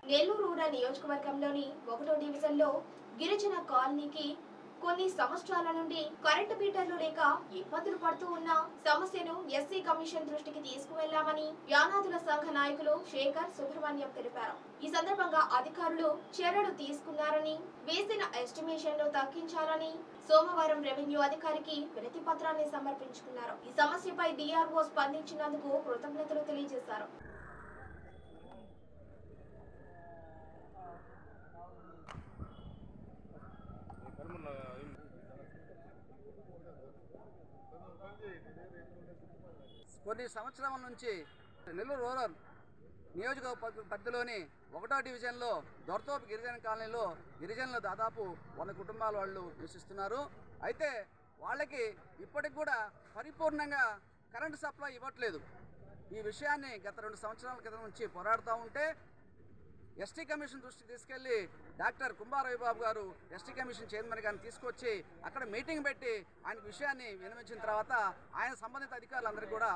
Nellore rural నియోజకవర్గంలోని ఒకటో డివిజన్లో గిరిజన కాలనీకి కొన్ని సంవత్సరాల నుండి కరెంటు మీటర్లు లేక ఇబ్బందులు పడుతూ ఉన్న సమస్యను ఎస్సీ కమిషన్ దృష్టికి తీసుకువెళ్లామని యానాదుల సంఘ నాయకులు శేఖర్ సుబ్రహ్మణ్యం తెలిపారు ఈ సందర్భంగా అధికారులు చర్యలు తీసుకున్నారని వేసిన ఎస్టిమేషన్ ను తగ్గించాలని సోమవారం రెవెన్యూ అధికారికి వినతి పత్రాన్ని సమర్పించుకున్నారు ఈ సమస్యపై డిఆర్ఓ స్పందించినందుకు కృతజ్ఞతలు తెలియజేశారు కొన్ని సంవత్సరాల నుంచి నెల్లూరు రూరల్ నియోజకవర్గ పరిధిలోని ఒకటో డివిజన్లో దొరతోపు గిరిజన కాలనీలో గిరిజనులు దాదాపు వంద కుటుంబాల వాళ్ళు నివసిస్తున్నారు అయితే వాళ్ళకి ఇప్పటికి కూడా పరిపూర్ణంగా కరెంటు సప్లై ఇవ్వట్లేదు ఈ విషయాన్ని గత రెండు సంవత్సరాల క్రితం నుంచి పోరాడుతూ ఉంటే ఎస్టీ కమిషన్ దృష్టికి తీసుకెళ్లి డాక్టర్ కుంభా రవిబాబు గారు ఎస్టీ కమిషన్ చైర్మన్ గారిని తీసుకొచ్చి అక్కడ మీటింగ్ పెట్టి ఆయన విషయాన్ని వినిపించిన తర్వాత ఆయన సంబంధిత అధికారులందరికీ కూడా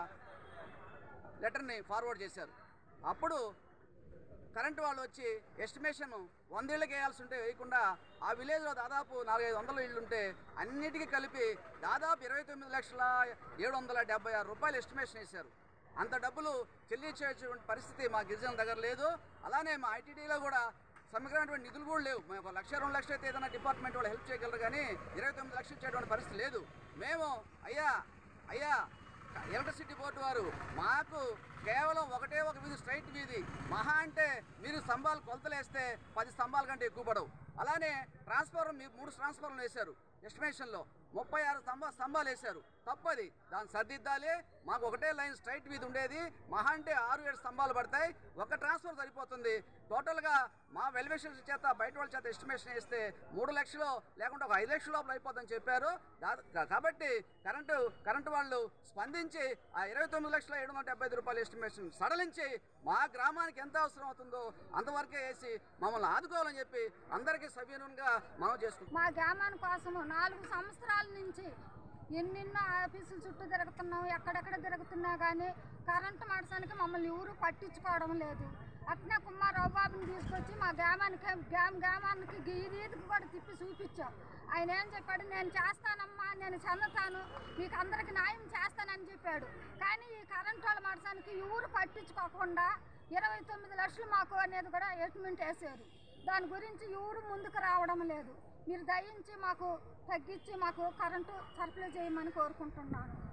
లెటర్ని ఫార్వర్డ్ చేశారు అప్పుడు కరెంటు వాళ్ళు వచ్చి ఎస్టిమేషన్ వందేళ్ళకి వేయాల్సి ఉంటే వేయకుండా ఆ విలేజ్లో దాదాపు నాలుగైదు వందల ఇళ్ళు ఉంటే అన్నిటికీ కలిపి దాదాపు ఇరవై తొమ్మిది లక్షల ఏడు వందల డెబ్బై ఆరు రూపాయలు ఎస్టిమేషన్ వేశారు అంత డబ్బులు చెల్లించేటువంటి పరిస్థితి మా గిరిజన దగ్గర లేదు అలానే మా ఐటీడీలో కూడా సమగ్రమైనటువంటి నిధులు కూడా లేవు మేము ఒక లక్ష రెండు లక్షలు అయితే ఏదైనా డిపార్ట్మెంట్ వాళ్ళు హెల్ప్ చేయగలరు కానీ ఇరవై తొమ్మిది లక్షలు ఇచ్చేటువంటి పరిస్థితి లేదు మేము అయ్యా అయ్యా ఎలక్ట్రిసిటీ బోర్డు వారు మాకు కేవలం ఒకటే ఒక వీధి స్ట్రైట్ వీధి మహా అంటే మీరు స్తంభాలు కొలతలేస్తే పది స్తంభాల కంటే ఎక్కువ పడవు అలానే ట్రాన్స్ఫార్మర్ మీరు మూడు ట్రాన్స్ఫార్మర్లు వేశారు ఎస్టిమేషన్లో ముప్పై ఆరు స్తంభ స్తంభాలు వేశారు తప్పది దాన్ని సర్దిద్దాలి మాకు ఒకటే లైన్ స్ట్రైట్ వీధి ఉండేది మహా అంటే ఆరు ఏడు స్తంభాలు పడతాయి ఒక ట్రాన్స్ఫర్ సరిపోతుంది టోటల్గా మా వెల్వేషన్ చేత బయట వాళ్ళ చేత ఎస్టిమేషన్ వేస్తే మూడు లక్షలు లేకుంటే ఒక ఐదు లక్షల లోపల అయిపోతుందని చెప్పారు దా- కాబట్టి కరెంటు కరెంటు వాళ్ళు స్పందించి ఆ ఇరవై తొమ్మిది లక్షల ఏడు వందల డెబ్బై ఐదు రూపాయల ఎస్టిమేషన్ సడలించి మా గ్రామానికి ఎంత అవసరం అవుతుందో అంతవరకే వేసి మమ్మల్ని ఆదుకోవాలని చెప్పి అందరికీ సవ్యంగా మనం చేసుకుంటాం మా గ్రామాని కోసము నాలుగు సంవత్సరాల నుంచి ఎన్నెన్నో ఆఫీసుల చుట్టూ తిరుగుతున్నాం ఎక్కడెక్కడ తిరుగుతున్నా కానీ కరెంటు మడసానికి మమ్మల్ని ఎవరు పట్టించుకోవడం లేదు అట్నే కుమారావు బాబుని తీసుకొచ్చి మా గ్రామానికి గ్రామ గ్రామానికి గీదీదికి కూడా తిప్పి చూపించాం ఆయన ఏం చెప్పాడు నేను చేస్తానమ్మా నేను చెందుతాను మీకు అందరికి న్యాయం చేస్తానని చెప్పాడు కానీ ఈ కరెంటు వాళ్ళ మడసానికి ఎవరు పట్టించుకోకుండా ఇరవై తొమ్మిది లక్షలు మాకు అనేది కూడా ఎస్టిమేట్ వేసారు దాని గురించి ఎవరు ముందుకు రావడం లేదు మీరు దయించి మాకు తగ్గించి మాకు కరెంటు సరఫరా చేయమని కోరుకుంటున్నాను